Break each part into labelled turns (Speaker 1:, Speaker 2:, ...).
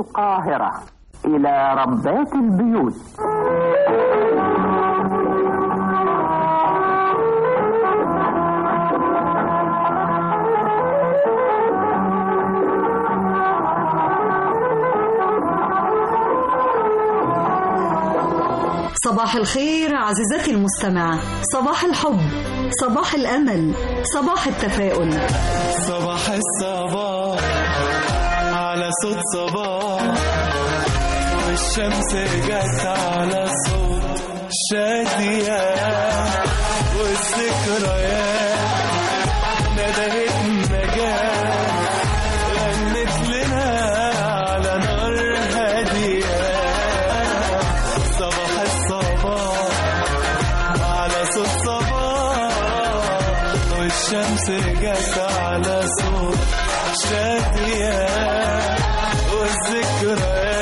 Speaker 1: القاهرة إلى ربات البيوت
Speaker 2: صباح الخير عزيزتي المستمعة صباح الحب صباح الأمل صباح التفاؤل
Speaker 3: صباح الصباح على صوت صباح والشمس جت على صوت شادية والذكريات ندهت النجاة غنت لنا على نار هادية صباح الصباح على صوت صباح والشمس جت على صوت شادية والذكريات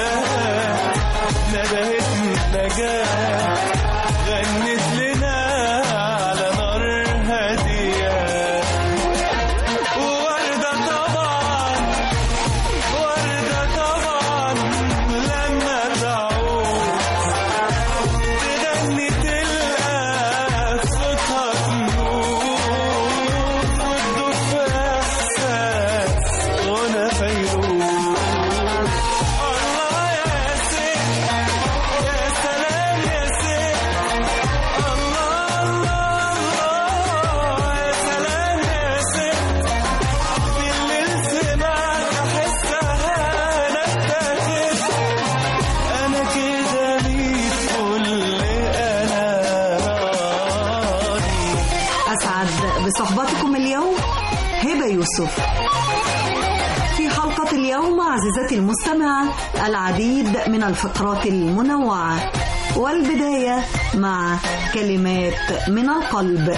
Speaker 3: ندهت النجاة غنت لنا على نار هادية ووردة طبعا وردة طبعا لما تعود تغني تلقى في صوتها تنور وتدوب في احساس غنى فيروز الله يا ست يا سلام يا ست الله الله الله يا سلام يا ست بالليل سمعت احسها انا اتاخدت انا كده ميت كل انا راضي
Speaker 2: أسعد بصحبتكم اليوم هبة يوسف في حلقة اليوم عزيزتي المستمعة العديد من الفقرات المنوعة والبداية مع كلمات من القلب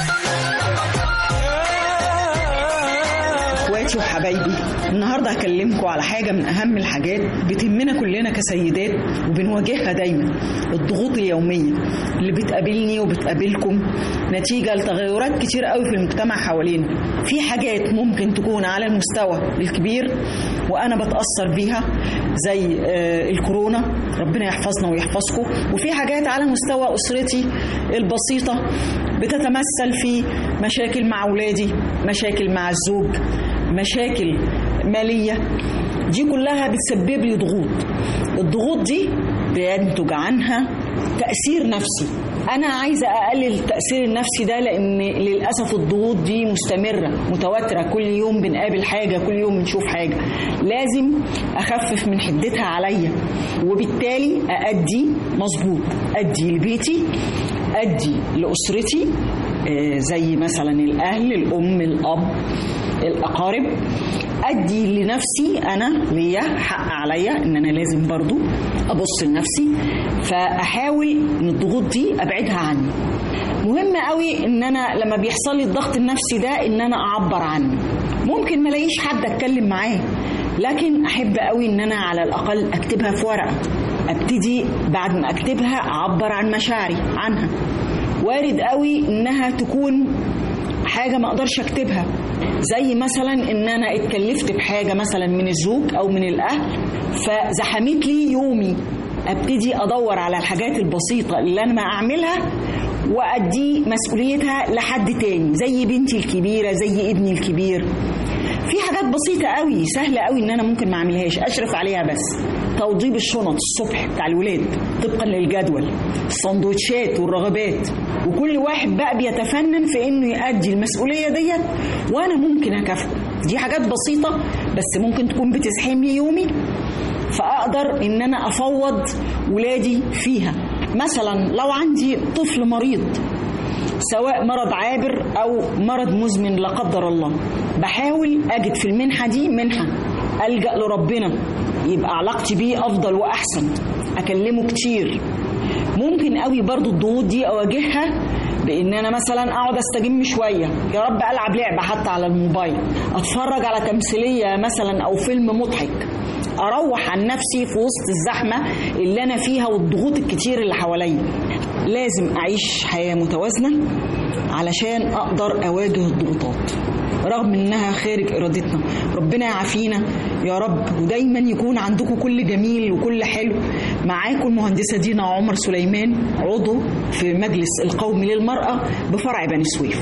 Speaker 4: اخواتي وحبايبي النهارده هكلمكم على حاجه من اهم الحاجات بتهمنا كلنا كسيدات وبنواجهها دايما الضغوط اليوميه اللي بتقابلني وبتقابلكم نتيجه لتغيرات كتير قوي في المجتمع حوالينا في حاجات ممكن تكون على المستوى الكبير وانا بتاثر بيها زي آه، الكورونا ربنا يحفظنا ويحفظكم وفي حاجات على مستوى اسرتي البسيطه بتتمثل في مشاكل مع اولادي مشاكل مع الزوج مشاكل ماليه دي كلها بتسبب لي ضغوط الضغوط دي بينتج عنها تاثير نفسي انا عايزه اقلل التاثير النفسي ده لان للاسف الضغوط دي مستمره متواتره كل يوم بنقابل حاجه كل يوم بنشوف حاجه لازم اخفف من حدتها عليا وبالتالي اادي مظبوط ادي لبيتي ادي لاسرتي آه، زي مثلا الاهل الام الاب الاقارب ادي لنفسي انا ليا حق عليا ان انا لازم برضو ابص لنفسي فاحاول ان الضغوط دي ابعدها عني مهم قوي ان انا لما بيحصل لي الضغط النفسي ده ان انا اعبر عنه ممكن ما الاقيش حد اتكلم معاه لكن احب قوي ان انا على الاقل اكتبها في ورقه ابتدي بعد ما اكتبها اعبر عن مشاعري عنها وارد قوي انها تكون حاجه ما اقدرش اكتبها زي مثلا ان انا اتكلفت بحاجه مثلا من الزوج او من الاهل فزحمت لي يومي ابتدي ادور على الحاجات البسيطه اللي انا ما اعملها وادي مسؤوليتها لحد تاني زي بنتي الكبيره زي ابني الكبير في حاجات بسيطة قوي سهلة قوي ان انا ممكن ما اعملهاش اشرف عليها بس توضيب الشنط الصبح بتاع الولاد طبقا للجدول السندوتشات والرغبات وكل واحد بقى بيتفنن في انه يؤدي المسؤولية ديت وانا ممكن اكافئه دي حاجات بسيطة بس ممكن تكون بتزحم لي يومي فاقدر ان انا افوض ولادي فيها مثلا لو عندي طفل مريض سواء مرض عابر او مرض مزمن لا قدر الله بحاول اجد في المنحه دي منحه الجا لربنا يبقى علاقتي بيه افضل واحسن اكلمه كتير ممكن قوي برضو الضغوط دي اواجهها بان انا مثلا اقعد استجم شويه يا رب العب لعبه حتى على الموبايل اتفرج على تمثيليه مثلا او فيلم مضحك اروح عن نفسي في وسط الزحمه اللي انا فيها والضغوط الكتير اللي حواليا لازم اعيش حياه متوازنه علشان اقدر اواجه الضغوطات رغم انها خارج ارادتنا ربنا يعافينا يا رب ودايما يكون عندكم كل جميل وكل حلو معاكم المهندسه دينا عمر سليمان عضو في مجلس القومي للمراه بفرع بني سويف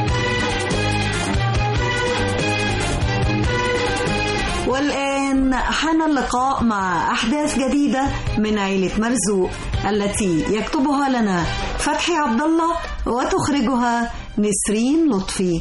Speaker 2: والآن حان اللقاء مع أحداث جديدة من عيلة مرزوق التي يكتبها لنا فتحي عبد الله وتخرجها نسرين لطفي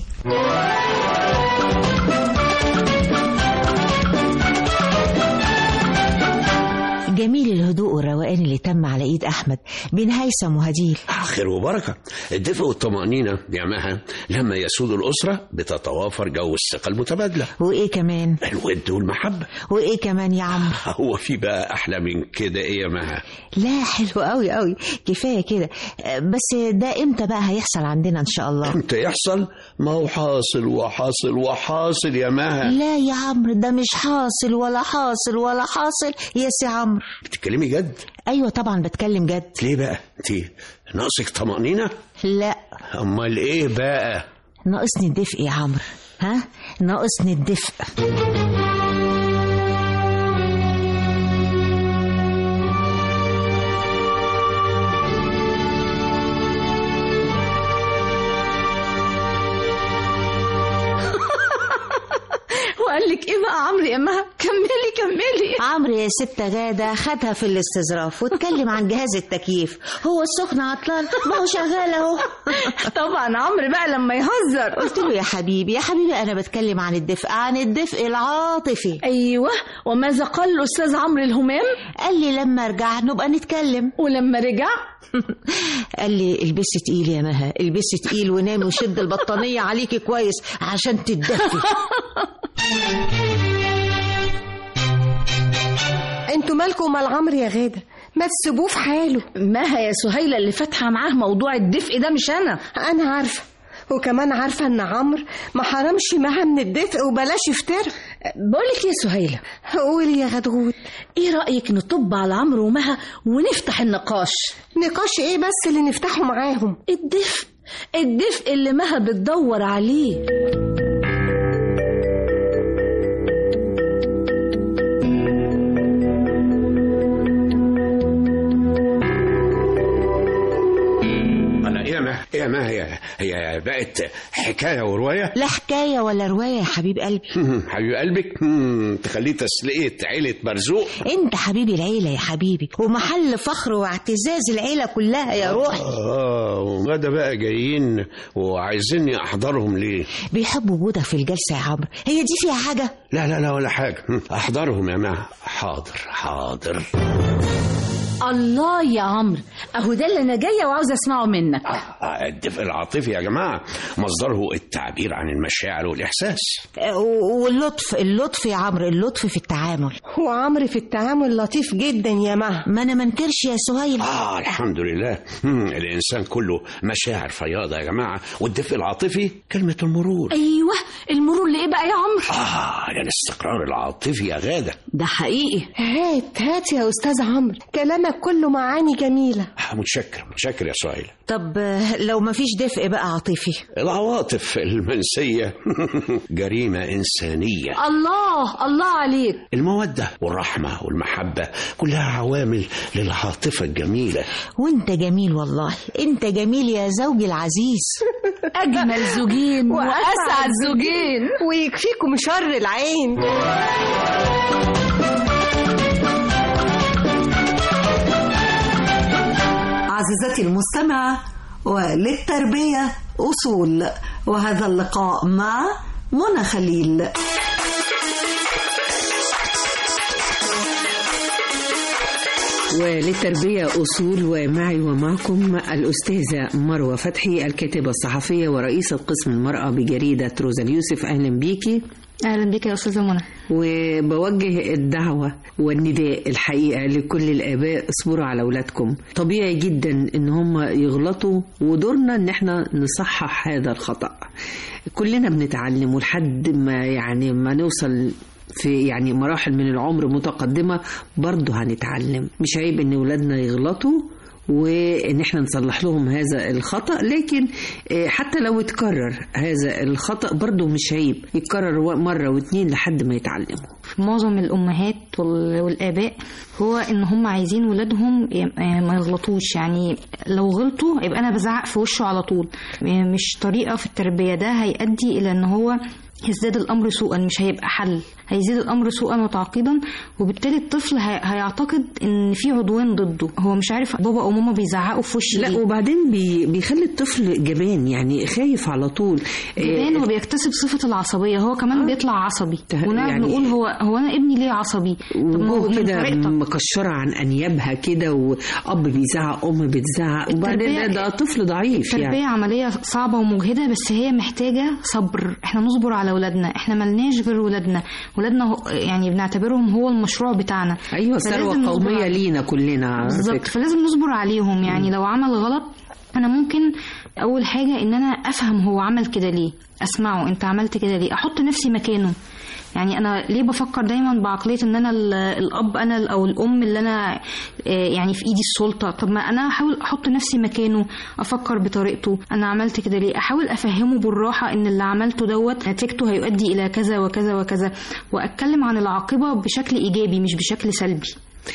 Speaker 5: جميل الهدوء والروقان اللي تم على ايد احمد بين هيثم وهديل
Speaker 6: خير وبركة الدفء والطمأنينة يا مها لما يسود الأسرة بتتوافر جو الثقة المتبادلة
Speaker 5: وايه كمان
Speaker 6: الود والمحبة
Speaker 5: وايه كمان يا عمرو
Speaker 6: هو في بقى أحلى من كده إيه يا مها
Speaker 5: لا حلو قوي قوي كفايه كده آه، بس ده امتى بقى هيحصل عندنا ان شاء الله
Speaker 6: امتى يحصل ما هو حاصل وحاصل وحاصل يا مها
Speaker 5: لا يا عمرو ده مش حاصل ولا حاصل ولا حاصل يا سي عمرو
Speaker 6: بتتكلمي جد
Speaker 5: ايوه طبعا بتكلم جد
Speaker 6: ليه بقى انت ناقصك طمأنينة
Speaker 5: لا
Speaker 6: أمال إيه بقى
Speaker 5: ناقصني الدفء يا عمرو ها ناقصني الدفء
Speaker 7: وقال لك ايه بقى عمرو يا مها كملي كملي
Speaker 5: عمرو يا ست غادة خدها في الاستظراف واتكلم عن جهاز التكييف هو السخن عطلان ما هو شغال اهو
Speaker 7: طبعا عمرو بقى لما يهزر
Speaker 5: قلت له يا حبيبي يا حبيبي انا بتكلم عن الدفء عن الدفء العاطفي
Speaker 7: ايوه وماذا قال الاستاذ عمرو الهمام
Speaker 5: قال لي لما ارجع نبقى نتكلم
Speaker 7: ولما رجع
Speaker 5: قال لي البسي تقيل يا مها البسي تقيل ونامي وشد البطانية عليكي كويس عشان تتدفي
Speaker 8: انتوا مالكم مال عمرو يا غاده ما تسيبوه في حاله
Speaker 7: مها يا سهيلة اللي فاتحة معاه موضوع الدفء ده مش أنا
Speaker 8: انا عارفه وكمان عارفه ان عمرو ما حرمش معاها من الدفء وبلاش يفتر
Speaker 7: بقولك يا سهيلة
Speaker 8: قولي يا غدغوت
Speaker 7: ايه رأيك نطب على عمرو ومها ونفتح النقاش
Speaker 8: نقاش ايه بس اللي نفتحه معاهم
Speaker 7: الدفء الدفء اللي مها بتدور عليه
Speaker 6: أنا إيه يا مها إيه يا مها هي هي بقت حكاية ورواية
Speaker 5: لا حكاية ولا رواية يا حبيب قلبي
Speaker 6: حبيب قلبك مم، تخليه تسلية عيلة مرزوق
Speaker 5: انت حبيبي العيلة يا حبيبي ومحل فخر واعتزاز العيلة كلها يا روحي
Speaker 6: اه وغدا بقى جايين وعايزيني احضرهم ليه
Speaker 5: بيحبوا وجودك في الجلسة يا عمرو هي دي فيها حاجة
Speaker 6: لا لا لا ولا حاجة هم، احضرهم يا مها حاضر حاضر
Speaker 7: الله يا عمرو اهو ده اللي انا جايه وعاوزه اسمعه منك
Speaker 6: آه، الدفء العاطفي يا جماعة مصدره التعبير عن المشاعر والإحساس
Speaker 5: اه، واللطف اللطف يا عمرو اللطف في التعامل
Speaker 8: وعمرو في التعامل لطيف جدا يا مها
Speaker 5: ما انا منكرش يا سهيل
Speaker 6: آه الحمد لله هم، الإنسان كله مشاعر فياضة يا جماعة والدفء العاطفي كلمة المرور
Speaker 7: ايوه المرور لايه بقى يا عمرو
Speaker 6: آه الاستقرار العاطفي يا غادة
Speaker 7: ده حقيقي
Speaker 8: هات هات يا استاذ عمرو كلامك كله معاني جميله
Speaker 6: آه، متشكر متشكر يا سهيل
Speaker 5: طب اه، لو مفيش دفء بقى عاطفي
Speaker 6: العواطف المنسية جريمة إنسانية
Speaker 7: الله الله عليك
Speaker 6: المودة والرحمة والمحبة كلها عوامل للعاطفة الجميلة
Speaker 5: وانت جميل والله انت جميل يا زوجي العزيز
Speaker 7: اجمل زوجين واسعد زوجين
Speaker 8: ويكفيكم شر العين
Speaker 2: عزيزتي المستمعة وللتربية أصول وهذا اللقاء مع منى خليل
Speaker 9: وللتربية أصول ومعي ومعكم الأستاذة مروة فتحي الكاتبة الصحفية ورئيسة قسم المرأة بجريدة روزا اليوسف أهلا بيكي
Speaker 7: اهلا بك يا استاذه منى
Speaker 9: وبوجه الدعوة والنداء الحقيقة لكل الآباء اصبروا على أولادكم طبيعي جدا إن هم يغلطوا ودورنا إن احنا نصحح هذا الخطأ كلنا بنتعلم ولحد ما يعني ما نوصل في يعني مراحل من العمر متقدمة برضه هنتعلم مش عيب إن ولادنا يغلطوا وان احنا نصلح لهم هذا الخطأ لكن آه، حتى لو اتكرر هذا الخطأ برضه مش عيب يتكرر و- مرة واتنين لحد ما يتعلموا
Speaker 10: معظم الامهات وال- والاباء هو ان هم عايزين ولادهم ي- ما يغلطوش يعني لو غلطوا يبقى انا بزعق في وشه على طول مش طريقه في التربيه ده هيؤدي الى ان هو يزداد الامر سوءا مش هيبقى حل هيزيد الامر سوءا وتعقيدا وبالتالي الطفل هي- هيعتقد ان في عدوان ضده هو مش عارف بابا او ماما بيزعقوا في وشي
Speaker 9: لا
Speaker 10: ليه.
Speaker 9: وبعدين بي بيخلي الطفل جبان يعني خايف على طول
Speaker 10: جبان
Speaker 9: آه،
Speaker 10: وبيكتسب صفة العصبية هو كمان بيطلع عصبي ونقعد
Speaker 9: يعني-
Speaker 10: نقول هو هو أنا ابني ليه عصبي طب ما هو
Speaker 9: وجوه
Speaker 10: من
Speaker 9: كده
Speaker 10: طريقتك
Speaker 9: مكشرة عن أنيابها كده وأب بيزعق أم بتزعق وبعدين ده,
Speaker 10: التربية-
Speaker 9: ده طفل ضعيف
Speaker 10: التربية
Speaker 9: يعني
Speaker 10: عملية صعبة ومجهدة بس هي محتاجة صبر احنا نصبر على ولادنا احنا ملناش غير ولادنا ولادنا هو- يعني بنعتبرهم هو المشروع بتاعنا
Speaker 9: أيوة
Speaker 10: فلازم
Speaker 9: ثروة
Speaker 10: نصبر
Speaker 9: قومية
Speaker 10: عليهم.
Speaker 9: لينا كلنا على
Speaker 10: بالظبط
Speaker 9: فكرة.
Speaker 10: فلازم نصبر عليهم يعني لو عمل غلط انا ممكن اول حاجه ان انا افهم هو عمل كده ليه اسمعه انت عملت كده ليه احط نفسي مكانه يعني انا ليه بفكر دايما بعقليه ان انا ال- الاب انا ال- او الام اللي انا آه، يعني في ايدي السلطه طب ما انا احاول احط نفسي مكانه افكر بطريقته انا عملت كده ليه احاول افهمه بالراحه ان اللي عملته دوت نتيجته هيؤدي الى كذا وكذا وكذا واتكلم عن العاقبه بشكل ايجابي مش بشكل سلبي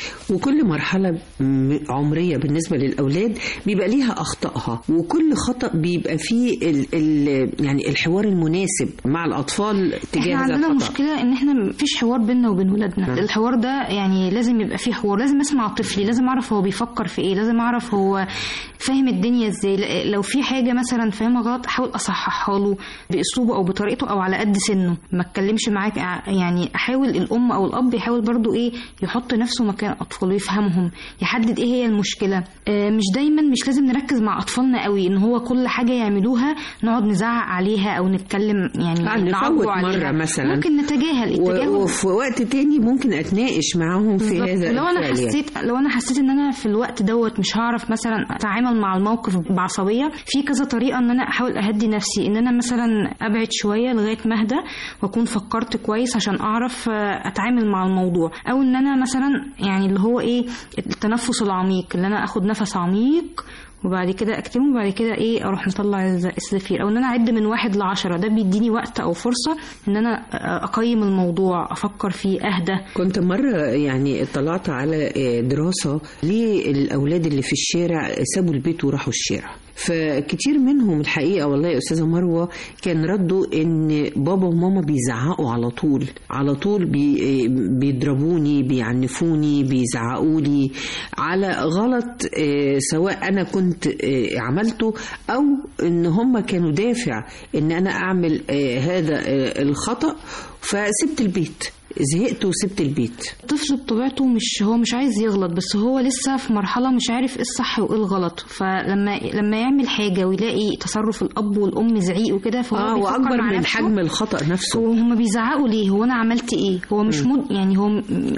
Speaker 9: وكل مرحلة م- عمرية بالنسبة للأولاد بيبقى ليها أخطائها وكل خطأ بيبقى فيه ال ال يعني الحوار المناسب مع الأطفال تجاه
Speaker 10: احنا
Speaker 9: هذا
Speaker 10: عندنا
Speaker 9: الخطأ
Speaker 10: مشكله ان احنا مفيش حوار بيننا وبين ولادنا
Speaker 9: نعم.
Speaker 10: الحوار ده يعني لازم يبقى فيه حوار لازم اسمع طفلي لازم اعرف هو بيفكر في ايه لازم اعرف هو فاهم الدنيا ازاي ل- لو في حاجه مثلا فاهمها غلط احاول اصححها له باسلوبه او بطريقته او على قد سنه ما اتكلمش معاك ع- يعني احاول الام او الاب يحاول برضو ايه يحط نفسه مكان اطفاله يفهمهم يحدد ايه هي المشكله آه، مش دايما مش لازم نركز مع اطفالنا قوي ان هو كل حاجه يعملوها نقعد نزعق عليها او نتكلم يعني
Speaker 9: آه، نفوت
Speaker 10: نعاقبه عليها.
Speaker 9: مرة مثلا
Speaker 10: ممكن نتجاهل
Speaker 9: و-
Speaker 10: التجاهل
Speaker 9: وفي وقت تاني ممكن أتناقش معاهم في
Speaker 10: بالظبط.
Speaker 9: هذا
Speaker 10: لو انا
Speaker 9: الفعل يعني.
Speaker 10: حسيت لو انا حسيت ان انا في الوقت دوت مش هعرف مثلا اتعامل مع الموقف بعصبيه في كذا طريقه ان انا احاول اهدي نفسي ان انا مثلا ابعد شويه لغايه ما اهدى واكون فكرت كويس عشان اعرف آه، اتعامل مع الموضوع او ان انا مثلا يعني اللي هو ايه التنفس العميق اللي انا اخد نفس عميق وبعد كده اكتمه وبعد كده ايه اروح مطلع الز- الزفير او ان انا اعد من واحد لعشرة ده بيديني وقت او فرصه ان انا آه، اقيم الموضوع افكر فيه اهدى
Speaker 9: كنت مرة يعني اطلعت على دراسة للأولاد اللي في الشارع سابوا البيت وراحوا الشارع فكتير منهم الحقيقة والله يا أستاذة مروة كان ردوا إن بابا وماما بيزعقوا على طول على طول بي بيضربوني بيعنفوني بيزعقوا لي على غلط آه، سواء أنا كنت آه، عملته أو إن هم كانوا دافع إن أنا أعمل آه، هذا آه، الخطأ فسبت البيت زهقت وسبت البيت
Speaker 10: الطفل بطبيعته مش هو مش عايز يغلط بس هو لسه في مرحلة مش عارف ايه الصح وايه الغلط فلما لما يعمل حاجة ويلاقي تصرف الأب والأم زعيق وكده فهو
Speaker 9: اه
Speaker 10: بيفكر
Speaker 9: واكبر
Speaker 10: مع
Speaker 9: من
Speaker 10: نفسه
Speaker 9: حجم الخطا نفسه
Speaker 10: وهم بيزعقوا ليه هو انا عملت ايه هو مش مد يعني هو م-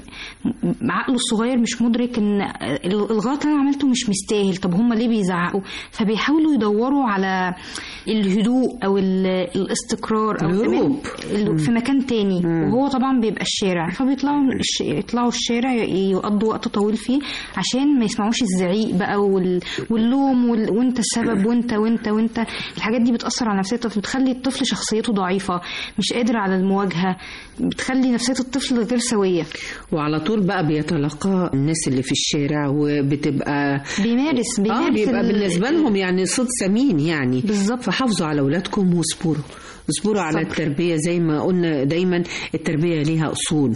Speaker 10: م- عقله الصغير مش مدرك ان ال- الغلط اللي انا عملته مش مستاهل طب هم ليه بيزعقوا فبيحاولوا يدوروا على الهدوء او ال- الاستقرار او
Speaker 9: الهروب.
Speaker 10: كمان ال- في مكان تاني وهو طبعا بيبقى الشارع فبيطلعوا الش- يطلعوا الشارع ي- يقضوا وقت طويل فيه عشان ما يسمعوش الزعيق بقى وال- واللوم وال- وانت السبب وانت وانت وانت الحاجات دي بتأثر على نفسية الطفل بتخلي الطفل شخصيته ضعيفة مش قادر على المواجهة بتخلي نفسية الطفل غير سوية
Speaker 9: وعلى طول بقى بيتلقى الناس اللي في الشارع وبتبقى
Speaker 10: بيمارس
Speaker 9: اه
Speaker 10: بيمارس
Speaker 9: بيبقى
Speaker 10: ال-
Speaker 9: بالنسبه لهم يعني صوت سمين يعني
Speaker 10: بالظبط
Speaker 9: فحافظوا على اولادكم واصبروا اصبروا على
Speaker 10: صبر.
Speaker 9: التربيه زي ما قلنا دايما التربيه ليها اصول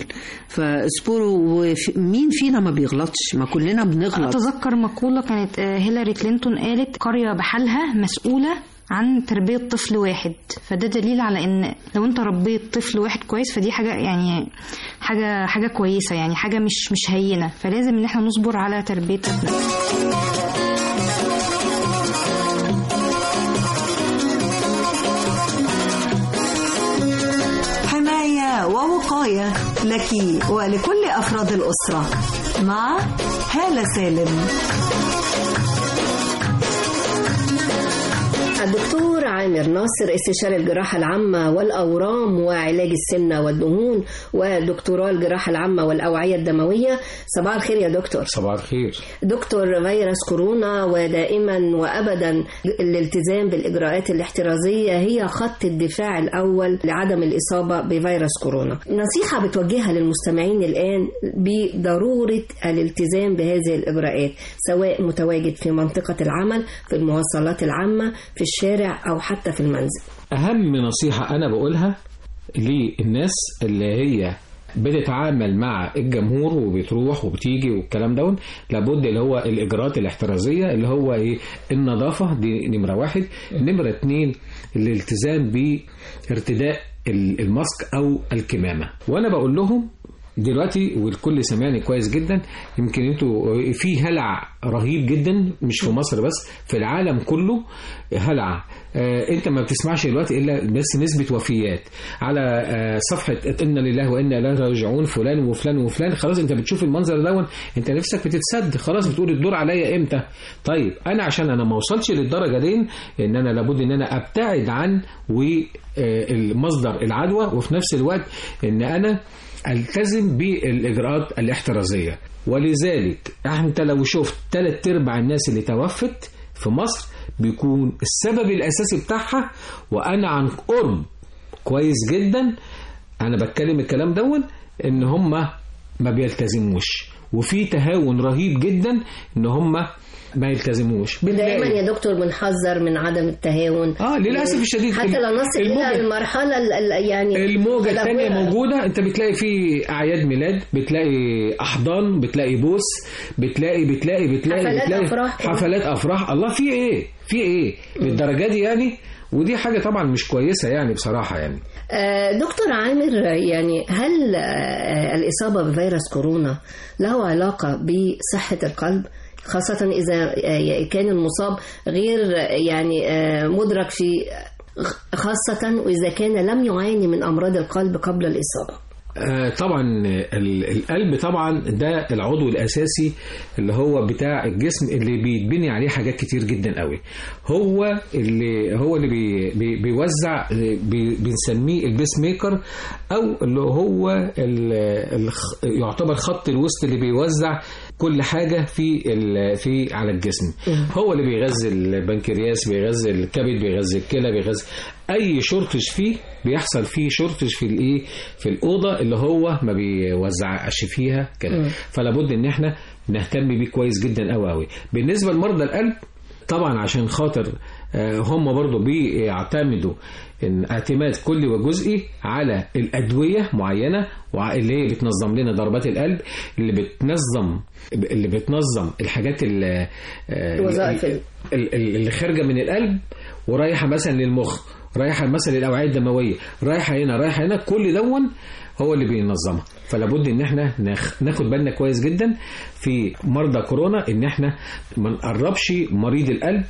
Speaker 9: فاصبروا ومين فينا ما بيغلطش ما كلنا بنغلط
Speaker 10: أتذكر مقولة كانت آه، هيلاري كلينتون قالت قرية بحالها مسؤولة عن تربية طفل واحد فده دليل على ان لو انت ربيت طفل واحد كويس فدي حاجة يعني حاجة حاجة كويسة يعني حاجة مش مش هينة فلازم ان احنا نصبر على تربية ابنائنا
Speaker 2: حماية ووقاية لك ولكل أفراد الأسرة مع هالة سالم
Speaker 11: الدكتور عامر ناصر استشاري الجراحة العامة والأورام وعلاج السمنة والدهون ودكتوراه الجراحة العامة والأوعية الدموية صباح الخير يا دكتور
Speaker 12: صباح الخير
Speaker 11: دكتور فيروس كورونا ودائما وأبدا الالتزام بالإجراءات الاحترازية هي خط الدفاع الأول لعدم الإصابة بفيروس كورونا نصيحة بتوجهها للمستمعين الآن بضرورة الالتزام بهذه الإجراءات سواء متواجد في منطقة العمل في المواصلات العامة في الشارع أو حتى في المنزل
Speaker 12: أهم نصيحة أنا بقولها للناس اللي هي بتتعامل مع الجمهور وبتروح وبتيجي والكلام دون لابد اللي هو الاجراءات الاحترازيه اللي هو ايه النظافه دي نمره واحد نمره اتنين الالتزام بارتداء ال- الماسك او الكمامه وانا بقول لهم دلوقتي والكل سمعني كويس جدا يمكن انتوا في هلع رهيب جدا مش في مصر بس في العالم كله هلع آه انت ما بتسمعش دلوقتي الا بس نسبه وفيات على آه صفحه انا لله وانا اليه راجعون فلان وفلان وفلان خلاص انت بتشوف المنظر دون انت نفسك بتتسد خلاص بتقول الدور عليا امتى طيب انا عشان انا ما وصلتش للدرجه دي ان انا لابد ان انا ابتعد عن والمصدر العدوى وفي نفس الوقت ان انا التزم بالاجراءات الاحترازيه ولذلك انت لو شفت ثلاث ارباع الناس اللي توفت في مصر بيكون السبب الاساسي بتاعها وانا عن قرب كويس جدا انا بتكلم الكلام دون ان هم ما بيلتزموش وفي تهاون رهيب جدا ان هم ما يلتزموش
Speaker 11: دائما يا دكتور بنحذر من عدم التهاون
Speaker 12: اه للاسف الشديد
Speaker 11: حتى لا نصل الى
Speaker 12: الموجة-
Speaker 11: المرحله ال- ال- يعني
Speaker 12: الموجة الثانية
Speaker 11: الأولى.
Speaker 12: موجودة انت بتلاقي في اعياد ميلاد بتلاقي احضان بتلاقي بوس بتلاقي بتلاقي بتلاقي
Speaker 11: حفلات
Speaker 12: بتلاقي
Speaker 11: أفراح كمان.
Speaker 12: حفلات افراح الله في ايه في ايه للدرجة دي يعني ودي حاجة طبعا مش كويسة يعني بصراحة يعني
Speaker 11: آه، دكتور عامر يعني هل آه، الإصابة بفيروس كورونا له علاقة بصحة القلب خاصة إذا آه، كان المصاب غير آه، يعني آه، مدرك في خاصة وإذا كان لم يعاني من أمراض القلب قبل الإصابة
Speaker 12: آه، طبعا ال- القلب طبعا ده العضو الاساسي اللي هو بتاع الجسم اللي بيتبني عليه حاجات كتير جدا قوي هو اللي هو اللي بي بي بيوزع آه، بي بنسميه البيس ميكر او اللي هو ال- الخ- يعتبر خط الوسط اللي بيوزع كل حاجه في ال- في على الجسم هو اللي بيغذي البنكرياس بيغذي الكبد بيغذي الكلى بيغذي اي شورتج فيه بيحصل فيه شورتج في الايه في الاوضه اللي هو ما بيوزعش فيها كده
Speaker 13: مم.
Speaker 12: فلا بد ان احنا نهتم بيه كويس جدا قوي قوي بالنسبه لمرضى القلب طبعا عشان خاطر آه، هم برضو بيعتمدوا ان اعتماد كلي وجزئي على الادويه معينه وع- اللي هي بتنظم لنا ضربات القلب اللي بتنظم اللي بتنظم الحاجات اللي
Speaker 11: الوظائف ال-
Speaker 12: اللي خارجه من القلب ورايحه مثلا للمخ رايحه مثلا للاوعيه الدمويه رايحه هنا رايحه هنا كل دون هو اللي بينظمها فلا بد ان احنا ناخ- ناخد بالنا كويس جدا في مرضى كورونا ان احنا ما نقربش مريض القلب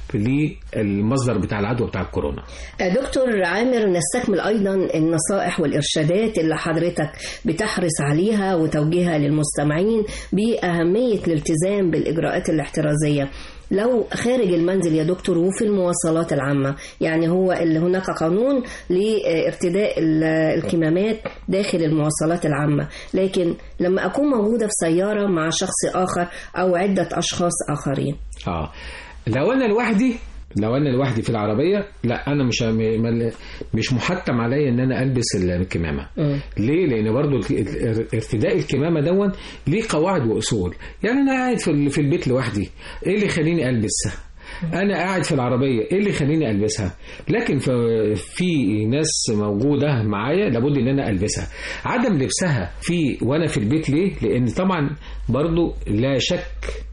Speaker 12: للمصدر بتاع العدوى بتاع الكورونا
Speaker 11: دكتور عامر نستكمل أيضا النصائح والإرشادات اللي حضرتك بتحرص عليها وتوجيهها للمستمعين بأهمية الالتزام بالإجراءات الاحترازية لو خارج المنزل يا دكتور وفي المواصلات العامة يعني هو اللي هناك قانون لارتداء ال- الكمامات داخل المواصلات العامة لكن لما أكون موجودة في سيارة مع شخص آخر أو عدة أشخاص آخرين
Speaker 12: اه لو انا لوحدي لو انا لوحدي في العربيه لا انا مش م- مش محتم عليا ان انا البس الكمامه ليه لان برضو الك- ارتداء الكمامه دون ليه قواعد واصول يعني انا قاعد في ال- في البيت لوحدي ايه اللي يخليني البسها انا قاعد في العربيه ايه اللي يخليني البسها لكن ف- في ناس موجوده معايا لابد ان انا البسها عدم لبسها في وانا في البيت ليه لان طبعا برضو لا شك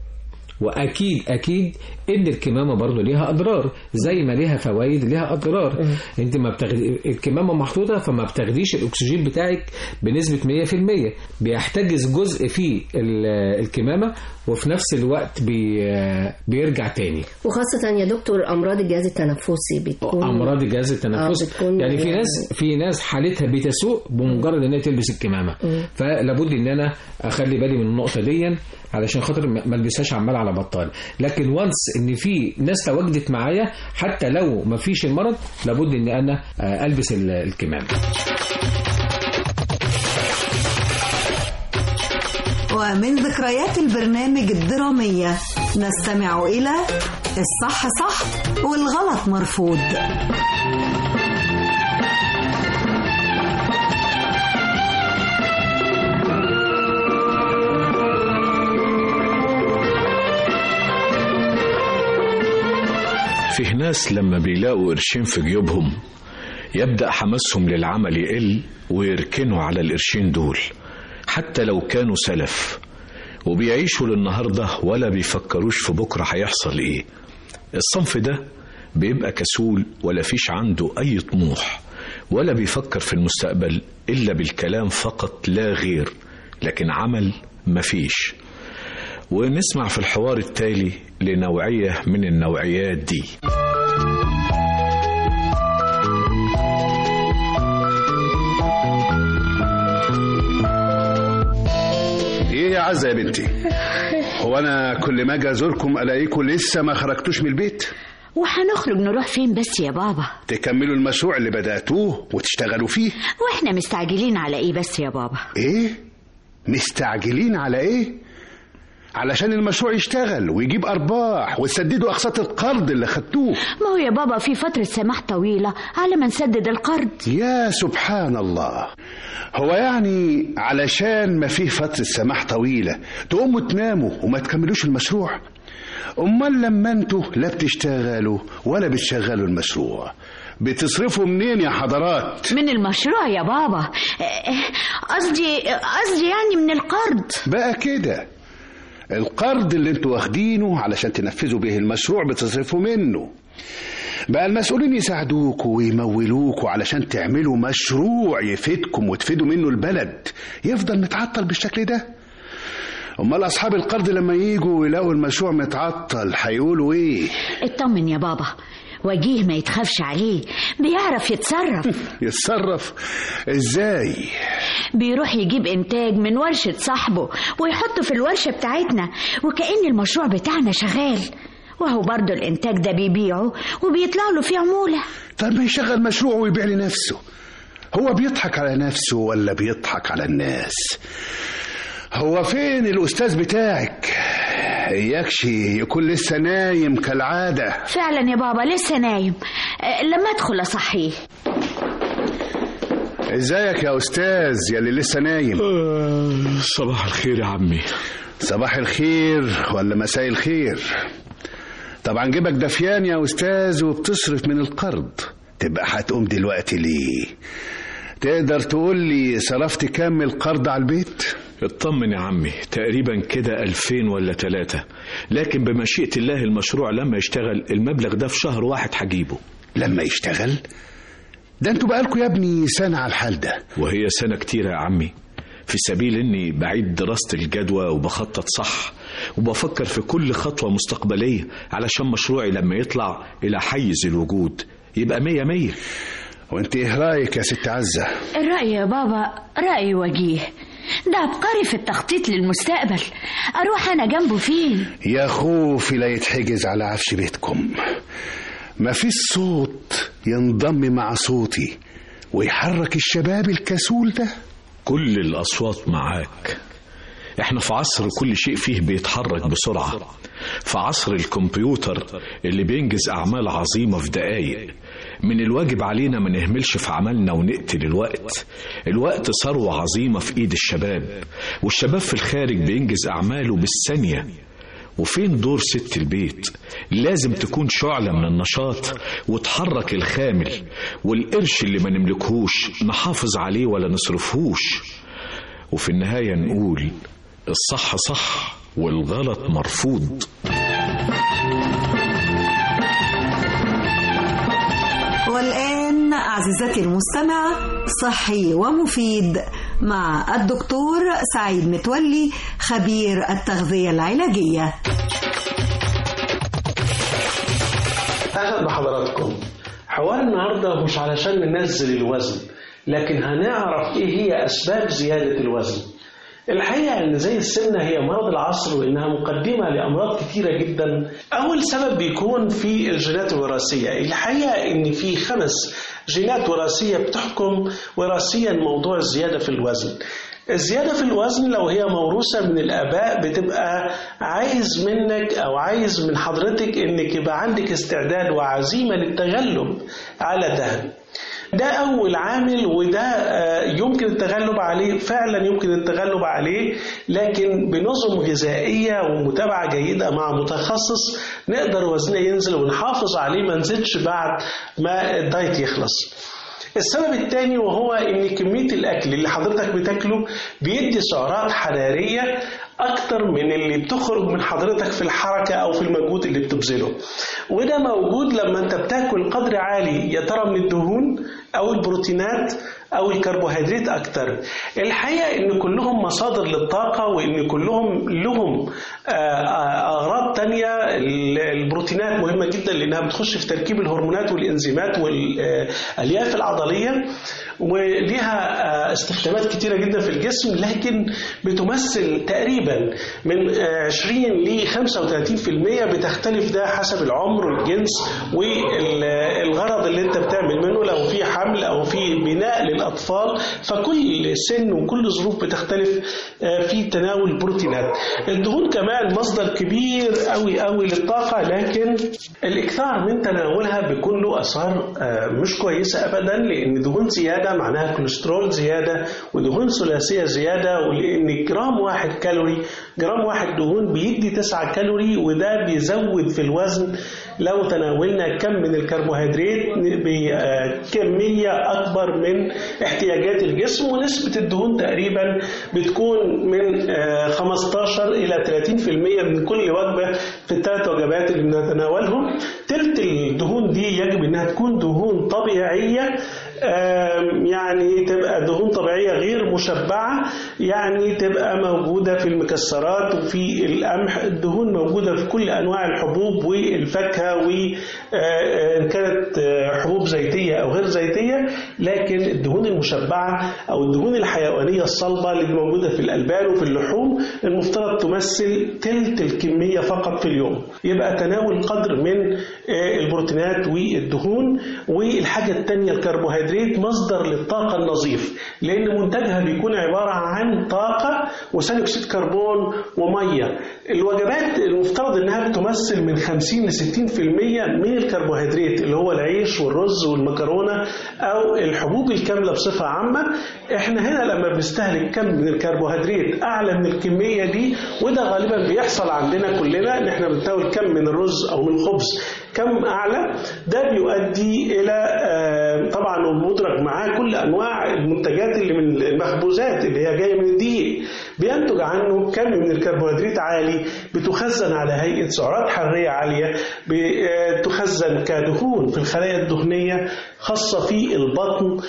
Speaker 12: واكيد اكيد ان الكمامه برضو ليها اضرار زي ما ليها فوائد ليها اضرار انت ما بتاخدي الكمامه محطوطه فما بتاخديش الاكسجين بتاعك بنسبه 100% بيحتجز جزء في ال- الكمامه وفي نفس الوقت بي بيرجع تاني
Speaker 11: وخاصة يا دكتور أمراض الجهاز التنفسي بتكون
Speaker 12: امراض الجهاز التنفسي
Speaker 11: آه، بتكون
Speaker 12: يعني في
Speaker 11: يعني-
Speaker 12: ناس في ناس حالتها بتسوء بمجرد ان هي تلبس الكمامه
Speaker 11: مم.
Speaker 12: فلابد ان انا اخلي بالي من النقطه دي علشان خاطر ما ما البسهاش عمال على بطال لكن وانس ان في ناس تواجدت معايا حتى لو ما فيش المرض لابد ان انا آه، البس ال- الكمامه
Speaker 2: ومن ذكريات البرنامج الدرامية نستمع إلى الصح صح والغلط مرفوض
Speaker 13: فيه ناس لما بيلاقوا قرشين في جيوبهم يبدأ حماسهم للعمل يقل ويركنوا على القرشين دول حتى لو كانوا سلف وبيعيشوا للنهاردة ولا بيفكروش في بكرة هيحصل ايه الصنف ده بيبقى كسول ولا فيش عنده أي طموح ولا بيفكر في المستقبل إلا بالكلام فقط لا غير لكن عمل مفيش ونسمع في الحوار التالي لنوعية من النوعيات دي
Speaker 14: ايه يا عزة يا بنتي هو انا كل ما اجي ازوركم الاقيكم لسه ما خرجتوش من البيت
Speaker 15: وهنخرج نروح فين بس يا بابا
Speaker 14: تكملوا المشروع اللي بدأتوه وتشتغلوا فيه
Speaker 15: واحنا مستعجلين على ايه بس يا بابا
Speaker 14: ايه مستعجلين على ايه علشان المشروع يشتغل ويجيب ارباح وتسددوا اقساط القرض اللي خدتوه
Speaker 15: ما هو يا بابا في فترة سماح طويلة على ما نسدد القرض
Speaker 14: يا سبحان الله هو يعني علشان ما فيه فترة سماح طويلة تقوموا تناموا وما تكملوش المشروع امال لما انتوا لا بتشتغلوا ولا بتشغلوا المشروع بتصرفوا منين يا حضرات
Speaker 15: من المشروع يا بابا آه، قصدي قصدي يعني من القرض
Speaker 14: بقى كده القرض اللي انتوا واخدينه علشان تنفذوا به المشروع بتصرفوا منه بقى المسؤولين يساعدوكوا ويمولوكوا علشان تعملوا مشروع يفيدكم وتفيدوا منه البلد يفضل متعطل بالشكل ده امال اصحاب القرض لما يجوا ويلاقوا المشروع متعطل هيقولوا ايه
Speaker 15: اطمن يا بابا وجيه ما يتخافش عليه بيعرف يتصرف
Speaker 14: يتصرف ازاي
Speaker 15: بيروح يجيب انتاج من ورشة صاحبه ويحطه في الورشة بتاعتنا وكأن المشروع بتاعنا شغال وهو برضه الانتاج ده بيبيعه وبيطلع له فيه عمولة
Speaker 14: طب ما يشغل مشروع ويبيع لنفسه هو بيضحك على نفسه ولا بيضحك على الناس هو فين الأستاذ بتاعك إياكش يكون لسه نايم كالعادة
Speaker 15: فعلا يا بابا لسه نايم أه، لما ادخل اصحيه
Speaker 14: ازيك يا أستاذ يلي لسه نايم
Speaker 13: صباح الخير يا عمي
Speaker 14: صباح الخير ولا مساء الخير طبعا جيبك دفيان يا أستاذ وبتصرف من القرض تبقى هتقوم دلوقتي ليه تقدر تقول لي صرفت كام من القرض على البيت
Speaker 13: اطمن يا عمي تقريبا كده ألفين ولا ثلاثة لكن بمشيئة الله المشروع لما يشتغل المبلغ ده في شهر واحد هجيبه
Speaker 14: لما يشتغل ده انتوا بقالكوا يا ابني سنة على الحال ده
Speaker 13: وهي سنة كتيرة يا عمي في سبيل اني بعيد دراسة الجدوى وبخطط صح وبفكر في كل خطوة مستقبلية علشان مشروعي لما يطلع إلى حيز الوجود يبقى مية مية
Speaker 14: وانت ايه رأيك يا ست عزة
Speaker 15: الرأي يا بابا رأي وجيه ده عبقري في التخطيط للمستقبل أروح أنا جنبه فين
Speaker 14: يا خوفي لا يتحجز على عفش بيتكم مفيش صوت ينضم مع صوتي ويحرك الشباب الكسول ده
Speaker 13: كل الأصوات معاك احنا في عصر كل شيء فيه بيتحرك بسرعة في عصر الكمبيوتر اللي بينجز أعمال عظيمة في دقايق من الواجب علينا ما نهملش في عملنا ونقتل الوقت الوقت ثروة عظيمة في إيد الشباب والشباب في الخارج بينجز أعماله بالثانية وفين دور ست البيت لازم تكون شعلة من النشاط وتحرك الخامل والقرش اللي ما نملكهوش نحافظ عليه ولا نصرفهوش وفي النهاية نقول الصح صح والغلط مرفوض
Speaker 2: والآن عزيزتي المستمعة صحي ومفيد مع الدكتور سعيد متولي خبير التغذية العلاجية
Speaker 16: أهلا بحضراتكم حوار النهاردة مش علشان ننزل الوزن لكن هنعرف إيه هي أسباب زيادة الوزن الحقيقة إن زي السمنة هي مرض العصر وإنها مقدمة لأمراض كتيرة جدا أول سبب بيكون في الجينات الوراثية الحقيقة إن في خمس جينات وراثية بتحكم وراثيا موضوع الزيادة في الوزن الزيادة في الوزن لو هي موروثة من الآباء بتبقى عايز منك أو عايز من حضرتك إنك يبقى عندك استعداد وعزيمة للتغلب على ده ده أول عامل وده آه، يمكن التغلب عليه فعلا يمكن التغلب عليه لكن بنظم غذائية ومتابعة جيدة مع متخصص نقدر وزننا ينزل ونحافظ عليه ما نزيدش بعد ما الدايت يخلص السبب الثاني وهو ان كميه الاكل اللي حضرتك بتاكله بيدي سعرات حراريه اكتر من اللي بتخرج من حضرتك في الحركه او في المجهود اللي بتبذله وده موجود لما انت بتاكل قدر عالي يا ترى من الدهون او البروتينات او الكربوهيدرات اكتر الحقيقه ان كلهم مصادر للطاقه وان كلهم لهم آه، آه، اغراض تانية ال- البروتينات مهمه جدا لانها بتخش في تركيب الهرمونات والانزيمات والالياف العضليه وليها آه، استخدامات كتيرة جدا في الجسم لكن بتمثل تقريبا من آه، 20 ل 35% بتختلف ده حسب العمر والجنس والغرض اللي انت بتعمل منه لو في حمل او في بناء للاطفال فكل سن وكل ظروف بتختلف آه، في تناول البروتينات الدهون كمان مصدر كبير قوي قوي للطاقة لكن الاكثار من تناولها بيكون له اثار آه، مش كويسة ابدا لان دهون زيادة معناها كوليسترول زيادة ودهون ثلاثية زيادة ولان جرام واحد كالوري جرام واحد دهون بيدي 9 كالوري وده بيزود في الوزن لو تناولنا كم من الكربوهيدرات بكمية أكبر من احتياجات الجسم ونسبة الدهون تقريبا بتكون من آه، 15 إلى 30% من كل وجبة في الثلاث وجبات اللي بنتناولهم تلت الدهون دي يجب إنها تكون دهون طبيعية آم، يعني تبقى دهون طبيعية غير مشبعة يعني تبقى موجودة في المكسرات وفي القمح الدهون موجودة في كل أنواع الحبوب والفاكهة وإن كانت آه، حبوب زيتية أو غير زيتية لكن الدهون المشبعة أو الدهون الحيوانية الصلبة اللي موجودة في الألبان وفي اللحوم المفترض تمثل تلت الكمية فقط في اليوم يبقى تناول قدر من آه، البروتينات والدهون والحاجة التانية الكربوهيدرات مصدر للطاقة النظيف لأن منتجها بيكون عبارة عن طاقة وثاني أكسيد كربون ومية الوجبات المفترض إنها بتمثل من 50 ل 60% من الكربوهيدرات اللي هو العيش والرز والمكرونة أو الحبوب الكاملة بصفة عامة إحنا هنا لما بنستهلك كم من الكربوهيدرات أعلى من الكمية دي وده غالبا بيحصل عندنا كلنا إن إحنا بنتناول كم من الرز أو من الخبز كم أعلى ده بيؤدي إلى آه، طبعا ومدرج معاه كل أنواع المنتجات اللي من المخبوزات اللي هي جاية من الدقيق بينتج عنه كم من الكربوهيدرات عالي بتخزن على هيئة سعرات حرارية عالية بتخزن كدهون في الخلايا الدهنية خاصة في البطن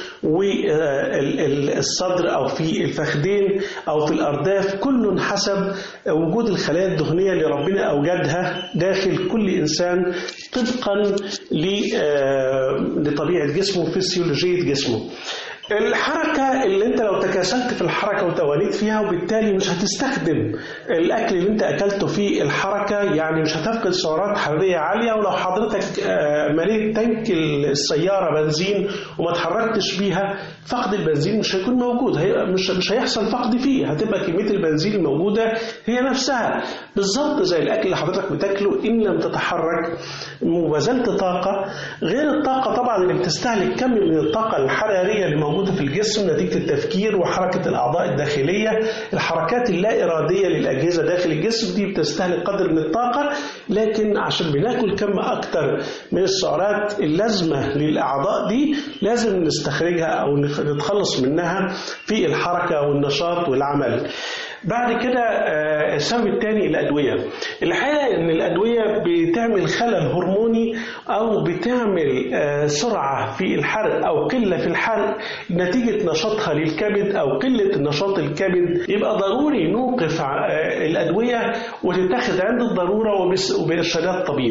Speaker 16: والصدر أو في الفخذين أو في الأرداف كل حسب وجود الخلايا الدهنية اللي ربنا أوجدها داخل كل إنسان طبقا ل- آه، لطبيعة جسمه وفسيولوجية جسمه الحركة اللي انت لو تكاسلت في الحركة وتوانيت فيها وبالتالي مش هتستخدم الأكل اللي انت أكلته في الحركة يعني مش هتفقد سعرات حرارية عالية ولو حضرتك آه، مليت تانك السيارة بنزين وما اتحركتش بيها فقد البنزين مش هيكون موجود هي مش مش هيحصل فقد فيه هتبقى كمية البنزين الموجودة هي نفسها بالظبط زي الأكل اللي حضرتك بتاكله إن لم تتحرك وبذلت طاقة غير الطاقة طبعا اللي بتستهلك كم من الطاقة الحرارية اللي موجودة في الجسم نتيجة التفكير وحركة الأعضاء الداخلية الحركات اللا إرادية للأجهزة داخل الجسم دي بتستهلك قدر من الطاقة لكن عشان بناكل كم أكتر من السعرات اللازمة للأعضاء دي لازم نستخرجها أو نتخلص منها في الحركة والنشاط والعمل بعد كده آه، السبب الثاني الأدوية الحقيقة إن الأدوية بتعمل خلل هرموني أو بتعمل آه، سرعة في الحرق أو قلة في الحرق نتيجة نشاطها للكبد أو قلة نشاط الكبد يبقى ضروري نوقف آه، الأدوية وتتاخد عند الضرورة وبس- وبإرشادات طبيب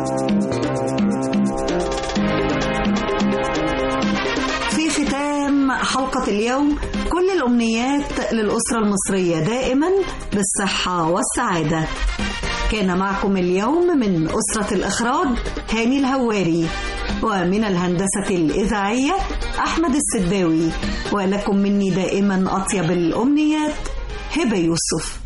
Speaker 2: في ختام حلقة اليوم كل الأمنيات للأسرة المصرية دائما بالصحة والسعادة كان معكم اليوم من أسرة الإخراج هاني الهواري ومن الهندسة الإذاعية أحمد السداوي ولكم مني دائما أطيب الأمنيات هبة يوسف